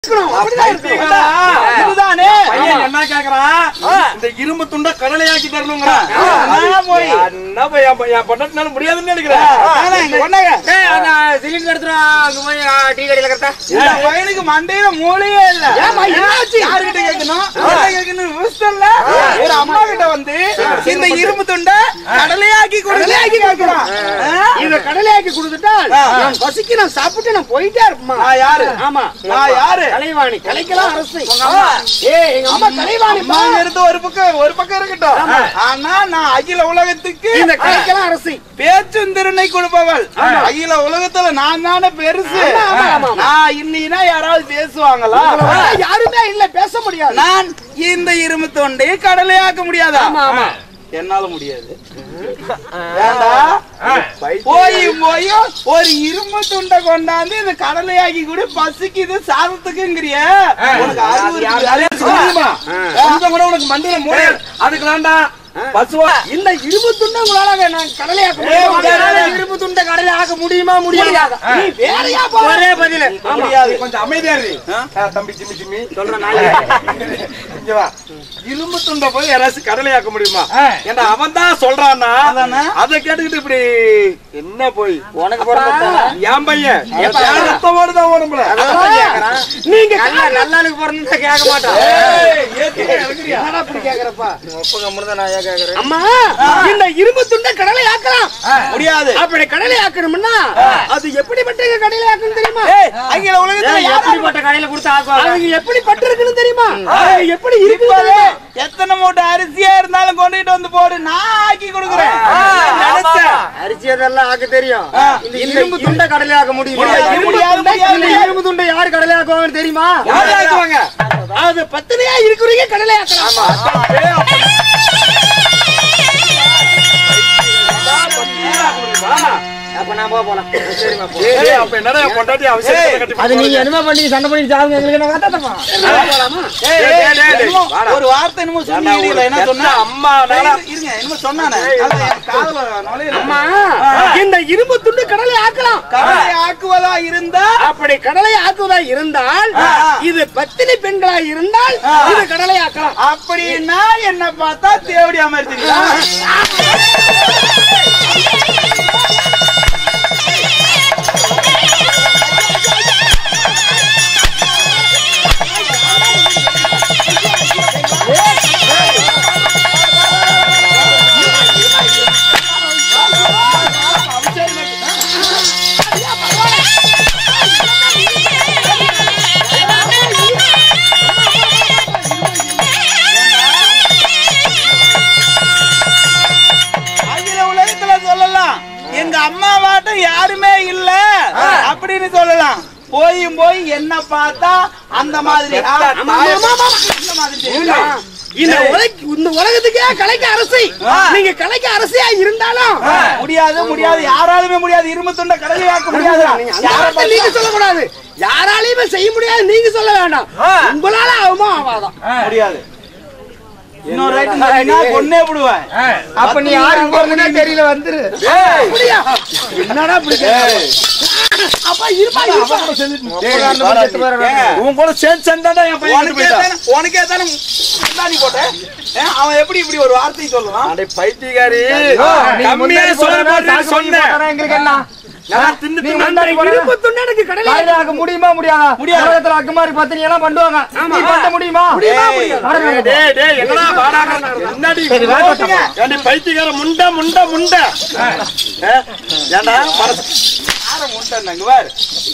இதுதானே பையன் என்ன கேக்குறான் இந்த இரும்பு துண்டை கடலையாக்கி தரணுங்கிறான் நான் போய் என்ன போய் என் பொ- என் பொண்டாட்டினால முடியாதுன்னு நினைக்கிறேன் ஆனா இங்க கொண்டாங்க சிலிண்டர் எடுத்துரும் அங்க போய் டீ கடையில கரெக்டா இந்த பையனுக்கு மண்டையில மூளையே இல்ல யாருகிட்ட கேட்கணும் என்ன கேட்கணும் விவசாயம் இல்ல ஒரு அம்மா கிட்ட வந்து இந்த இரும்பு துண்டை கடலையாக்கி கடலையாக்கி கேட்கணும் இத கடலையாக்கி கொடுத்துட்டால் நான் பசிக்கு நான் சாப்பிட்டு நான் போயிட்டே இருப்பேன் நான் யாரு ஆமா நான் யாரு கலைவாணி கலைக்கலாம் அரசு அம்மா. ஏய் எங்க அம்மா கலைவாணி அம்மா எடுத்து ஒரு பக்கம் ஒரு பக்கம் இருக்கட்டும் ஆனா நான் அகில உலகத்துக்கு இந்த கலைக்கலாம் அரசு பேச்சும் திறனை கொடுப்பவள் அகில உலகத்துல நான் தானே பெருசு ஆமா, ஆமா, ஆமா. நான் இல்லைன்னா யாராவது பேசுவாங்களா யாருமே இல்ல பேச முடியாது நான் இந்த இரும்பு தொண்டை கடலையாக்க முடியாதா ஆமா ஆமா என்னால முடியாது ஏண்டா போய் போய் ஒரு இரும்பு துண்டை கொண்டாந்து இந்த கடலையாக்கி கூட பசிக்குது சாதத்துக்குங்கிறிய உனக்கு அறிவு இருக்கு. தெரியுமா? கொஞ்சம் கூட உனக்கு மண்டையில மூளை அதுக்கு தான்டா பசுவா இந்த இரும்பு துண்டை உங்களால நான் கடலையாக்க ஏய், முடியுமா முடியாது. இரும்பு துண்டை கடலை ஆக்க முடியுமா முடியாது நீ வேறையா போ ஒரே பதில் முடியாது கொஞ்சம் அமைதியா இரு ஆ? ஆ, தம்பி ஜிம்மி ஜிம்மி சொல்றேன் இங்க வா இரும்பு துண்டை போய் யாராச்சும் கடலையாக்க முடியுமா ஏன்னா அவன் தான் சொல்றான்னா அதானே? அதை கேட்டுக்கிட்டு இப்படி என்ன போய் உனக்கு பிறந்த என் பையன் என் ரத்தமோடு தான் உடம்புல நீங்க நல்லா நல்லாளுக்கு பிறந்தா கேட்க மாட்டான் ஏய், ஏத்துக்க, இறங்குறியா? என்னடா இப்படி கேக்குறப்பா அம்மா இந்த இரும்பு துண்டை கடலை ஆக்கலாம் முடியாது அப்படி கடலை ஆக்கணும்னா அது எப்படிப்பட்ட கடலை ஆக்கணும் தெரியுமா ஏய், அகில உலகத்துல யாராவது எப்படிப்பட்ட கடையில கொடுத்து ஆக்குவாங்க அவங்க எப்படி பட்டிருக்குன்னு தெரியுமா அது எப்படி இருக்கு இப்பவே எத்தனை மூட்டை அரிசியா இருந்தாலும் கொண்டுட்டு வந்து போடு நான் ஆக்கி கொடுக்குறேன் நினைச்சேன். அரிசி அதெல்லாம் ஆக்க தெரியும் இந்த இந்த இரும்பு துண்டை கடலை ஆக்க முடியுமா முடியாது, இரும்பு முடியாது, துண்டை முடியாது. இந்த இரும்பு துண்டை யாரு கடலை ஆக்குவாங்கன்னு தெரியுமா யார் ஆக்குவாங்க? அது பத்தினியா இருக்கிறீங்க கடலை ஆக்கலாம் அப்ப நான் போக போலாம் சரிம்மா போ. ஏய், ஏய், அப்ப என்னடா என் பொண்டாட்டி அவசரத்துல கட்டி அது நீங்க என்ன பண்ணி சண்டை பண்ணி சாவுங்க எங்களுக்கு என்ன காட்டாதமா ஏய், டேய், ஏய், டேய், டேய், என்னமோ வாடா. ஒரு வார்த்தை என்னமோ ஏண்டா, சொன்னீங்க ஒரு என்ன பெத்த சொன்னா அம்மா ஏய், நாளா- இருங்க என்னமோ சொன்னானே அது என் காதுல நுழையல. அம்மா இந்த இரும்பு துண்டு கடலை ஆக்கலாம் கடலை ஆக்குவதா இருந்தா அப்படி கடலை ஆக்குவதா இருந்தால் ஆ, ஆ. இது பத்தினி பெண்களா இருந்தால் ஆ. இது கடலை ஆக்கலாம் அப்படின்னா என்ன பார்த்தா தேவடி அமர்த்திங்களா அகில உலகத்துல சொல்லலாம் எங்க அம்மா வாட்டும் யாருமே இல்ல அப்படின்னு சொல்லலாம் போயும் போய் என்ன பார்த்தா அந்த மாதிரி ஆ, ஆமா, ஆமா, ஆமா. அந்த மாதிரி தெரியுதா? இந்த உலக இந்த உலகத்துக்கே கலைக்கு அரசி ஆ. நீங்க கலைக்கு அரசியா இருந்தாலும் முடியாது முடியாது யாராலுமே முடியாது இரும்பு துண்ட கடலையாக்க முடியாது யாரை யாரை நீங்க சொல்லக்கூடாது யாராலையுமே செய்ய முடியாது நீங்க சொல்ல வேண்டாம் உங்களால ஆகுமா ஆவாதான் முடியாது இன்னொரு ரைட் சொன்னீங்கன்னா கொன்னே விடுவேன் அப்ப நீ யாரு போறதுனே தெரியல வந்துரு அப்படியா என்னடா இப்படி கேக்குற? அப்பா இருப்பா இருப்பா ஏங்க, உன் கூட சேர்ந்து சேர்ந்தாடா என் பையன் உனக்கே போயிட்டான் தானே உனக்கே தானே முந்தாணி போட்டேன் ஏ, அவன் எப்படி இப்படி ஒரு வார்த்தை சொல்லலாம் அடே பைத்தியக்காரி நீ கம்மியா முன்னாடி சொல்ல போறதா, மாட்டேன்னு சாக்கு சொன்னேன் போட்டா எங்களுக்கு என்ன? நான் தின்னு நீ தின்னு முன்னாடி இரும்பு துண்டு எனக்கு கடலை காலையில ஆக்க முடியுமா முடியாதா முடியாது. உலகத்துல அக்குமாரி பத்தினி எல்லாம் பண்ணுவாங்க நீ பண்ண முடியுமா ஏய், டேய், டேய், டேய், என்னடா பாடாங்க? என்னடி ஏண்டி பைத்தியக்கார முண்டை, முண்டை, முண்டை. ஏ, ஏன்டா, மனசு- யாரை முட்டேன்னாங்க பாரு.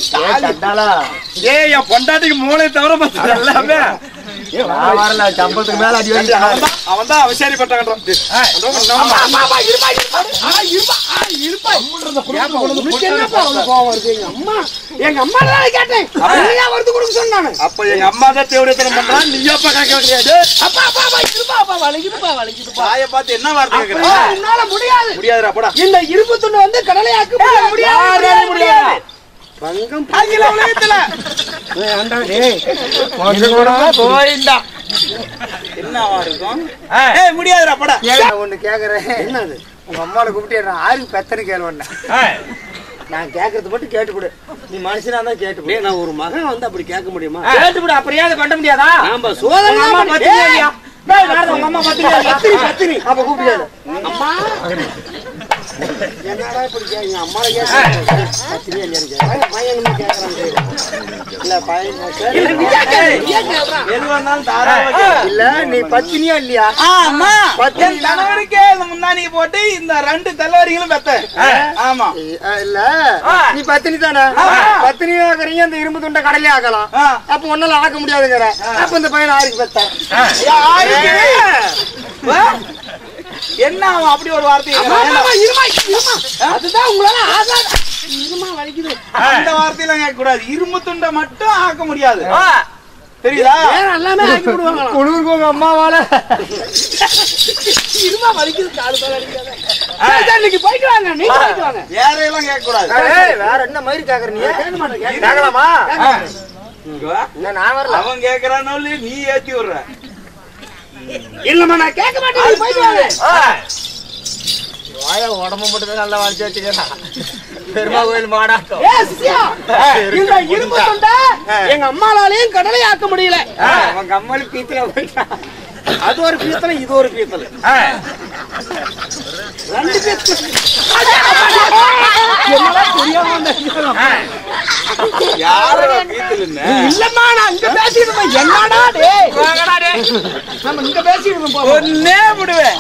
ஏய், என் பொண்டாட்டிக்கு மூளை தவிர மத்தது எல்லாமே. நான் வரல சம்பளத்துக்கு மேல அடி ஏண்டி, அவன்தான் அவன்தான் அவசரப்பட்டாங்கன்றான். டேய், நம்ம- ஆமா, ஆமா, இருப்பா, இருப்பா. ஆ, இருப்பா, ஆ, இருப்பா. ஏப்பா, உனக்கு என்னப்பா அவ்வளவு கோவம் வருது? எங்க அம்மா எங்க அம்மா தான் கேட்டேன் நீயா வருது கொடுக்க சொன்னானு அப்ப எங்க அம்மா தான் தேவடித்தனம் பண்றான் நீ அப்பா கேட்க கிடையாது அப்பா அப்பா அப்பா இருப்பா அப்பா வலிக்குதுப்பா வலிக்குதுப்பா தாயை பார்த்து என்ன வார்த்தை கேக்குற? அப்படியா? உன்னால முடியாது முடியாதுடா போடா இந்த இரும்பு துண்டு வந்து கடலையாக்க முடியாது யாராலையும் முடியாது. பங்கம் அகில உலகத்துல போயிண்டா என்னவா இருக்கும் ஏய் முடியாதுடா போடா ஒண்ணு கேக்குறேன் என்னது உங்க அம்மாவை கூப்பிட்டு நான் ஆறு பெத்தனை கேள்வன நான் கேக்குறது மட்டும் கேட்டுக்கொடு நீ மனுஷனா தான் கேட்டு டேய், நான் ஒரு மகன் வந்து அப்படி கேட்க முடியுமா கேட்டுவிடு அப்புறம் ஏன் அதை பண்ண முடியாதா நாம சோதனை உங்க அம்மா பத்திரியா இல்லையா டேய், நாரதா, உங்க அம்மா பத்திரியா இல்லையா? பத்திரி பத்திரி அப்ப கூப்பிடாது அம்மா என்னடா இப்படி கேக்குறீங்க அம்மா கேக்குறீங்க பத்திரியா இல்லையான்னு கேக்குறேன் பையன் என்ன கேக்குறான் இல்ல பையன் இல்ல நீ கேக்குற நீ கேக்குறா எது வந்தாலும் தாராளமா கேளு. இல்ல நீ பத்தினியா இல்லையா ஆமா என் கணவருக்கே இந்த முந்தானியை போட்டு இந்த ரெண்டு தலைவரிகளும் பெத்த ஆமா இல்ல நீ பத்தினி தானே பத்தினி ஆக்குறீங்க அந்த இரும்பு துண்டை கடலே ஆக்கலாம் ஆ. அப்ப ஒன்னால ஆக்க முடியாதுங்கிற அப்ப இந்த பையன் ஆருக்கு பெத்த யாருக்கு? வா. என்ன அவன் அப்படி ஒரு வார்த்தை அதுதான் உங்களால ஆகாது இருமா வலிக்குது அந்த வார்த்தையில கேட்க கூடாது இரும்பு துண்டை மட்டும் ஆக்க முடியாது தெரியுதா வேற எல்லாமே ஆக்கி விடுவாங்க குழுவுக்கு உங்க அம்மாவால இருமா வலிக்குது காலு கால அடிக்காத சரி, சரி, இன்னைக்கு போயிட்டு வாங்க நீங்க போயிட்டு வாங்க யாரையெல்லாம் கேட்க கூடாது ஏய், வேற என்ன மாதிரி கேக்குற நீ கேட்க மாட்டேன் கேட்க கேட்கலாமா ஆ. இங்க வா. இல்ல நான் வரல அவன் கேக்குறானோ இல்லையோ நீ ஏத்தி விடுற இல்லம்மா நான் கேட்க மாட்டேன் நீங்க போயிட்டு வாங்க வாய உடம்பு மட்டும் தான் நல்லா வளைச்சு வச்சுக்கிறேன் பெருமா கோயில் மாடாட்டம் ஏ சிசியா இந்த இரும்பு துண்டை எங்க அம்மாலாலையும் கடலை ஆக்க முடியல அவன் கம்மல் பீத்துல போயிட்டான் அது ஒரு பீத்தல இது ஒரு பீத்தல ரெண்டு பீத்தல என்னடா தெரியாம வந்தேன். யாரோட வீட்டுல என்ன? இல்லம்மா நான் இங்க பேசிட்டு இருந்தேன் என்னடா டேய் நம்ம இங்க பேசிட்டு இருந்தோம் போ. ஒன்னே விடுவேன்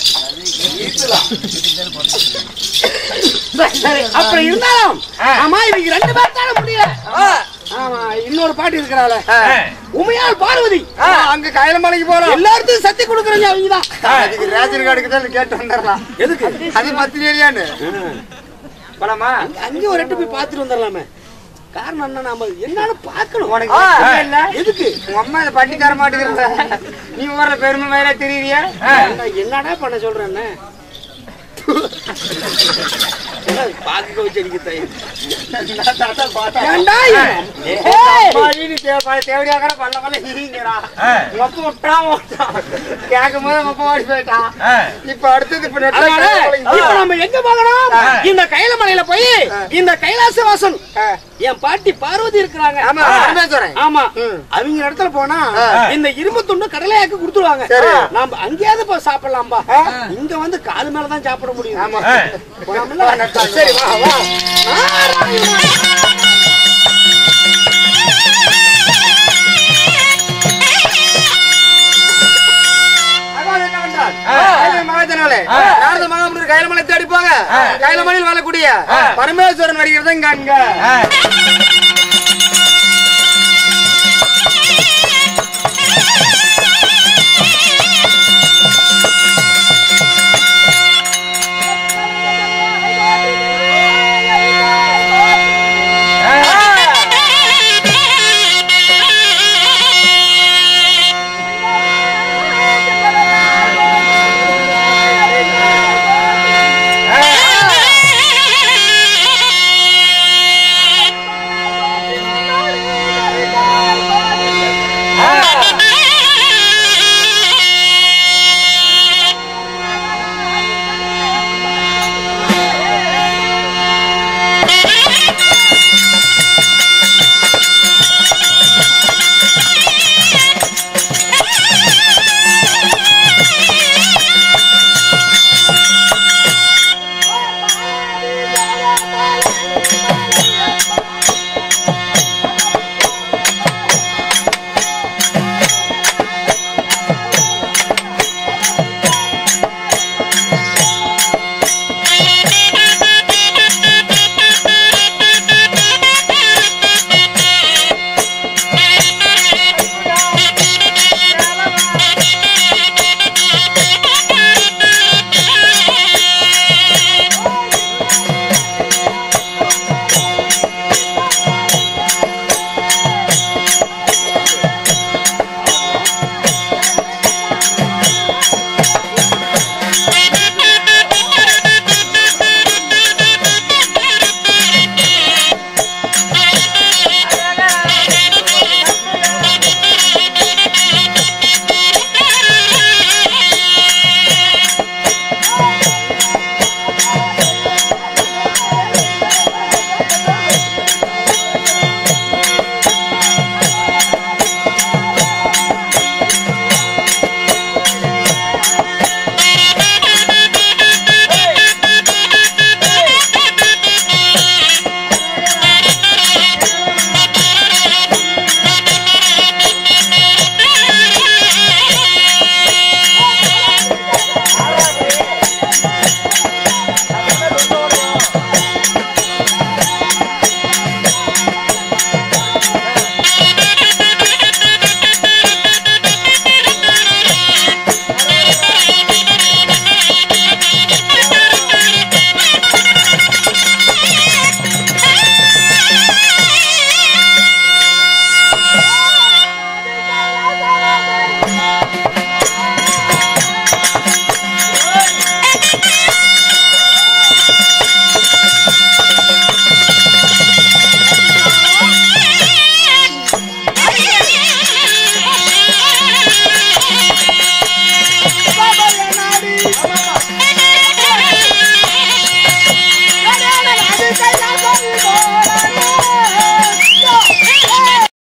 சரி, அப்புறம் இருந்தாலும் ஆமா இவங்க ரெண்டு பேர் தானே முடியல ஆமா இன்னொரு பாட்டி இருக்கிறாள உமையால் பார்வதி அங்க கைலமலைக்கு போறோம் எல்லாருக்கும் சத்தி கொடுக்குறீங்க அவங்க தான் அதுக்கு ரேஷன் கார்டுக்கு தான் கேட்டு வந்துடலாம் எதுக்கு அது பத்து இல்லையான்னு போலாமா அங்கே ஒரு எட்டு போய் பார்த்துட்டு வந்துடலாமே காரணம் என்ன நாம என்னன்னு பார்க்கணும் உனக்கு வெக்கமே இல்ல எதுக்கு உங்க அம்மா இதை பண்ணி தர மாட்டேங்கிறத நீ வர்ற பெருமை மேல தெரியுறியா நான் என்னடா பண்ண சொல்றேன்னு பாக்க வச்சு அடிக்க ஏண்டா இவன்? ஏய், தேவடியாக்கிற பல்ல பல்ல ஹீங்கிறா உங்க அப்பா விட்டான் விட்டான் கேட்கும் போது உங்க அப்பா ஓடி போயிட்டான் இப்ப அடுத்தது இப்ப நெட்ல அதனால இப்ப நம்ம எங்க போகணும் இந்த கைலமலையில போய் இந்த கைலாசவாசன் என் பாட்டி பார்வதி இருக்கிறாங்க ஆமா ராமேஸ்வரன் ஆமா அவங்க இடத்துல போனா இந்த இரும்பு துண்டு கடலையாக்கு கொடுத்துருவாங்க நாம அங்கேயாவது போய் சாப்பிடலாம்பா இங்க வந்து காது மேலதான் சாப்பிட முடியும் ஆமா போலாம்ல? சரி வா வா நாராயணா. பகவான் என்ன பண்றார்? கைலை மகாஜனாலே, நாரத மகாமுனிவர் கைலமலை தேடி போங்க கைலமலையில் வாழக்கூடிய பரமேஸ்வரன் வருகிறத இங்க அங்க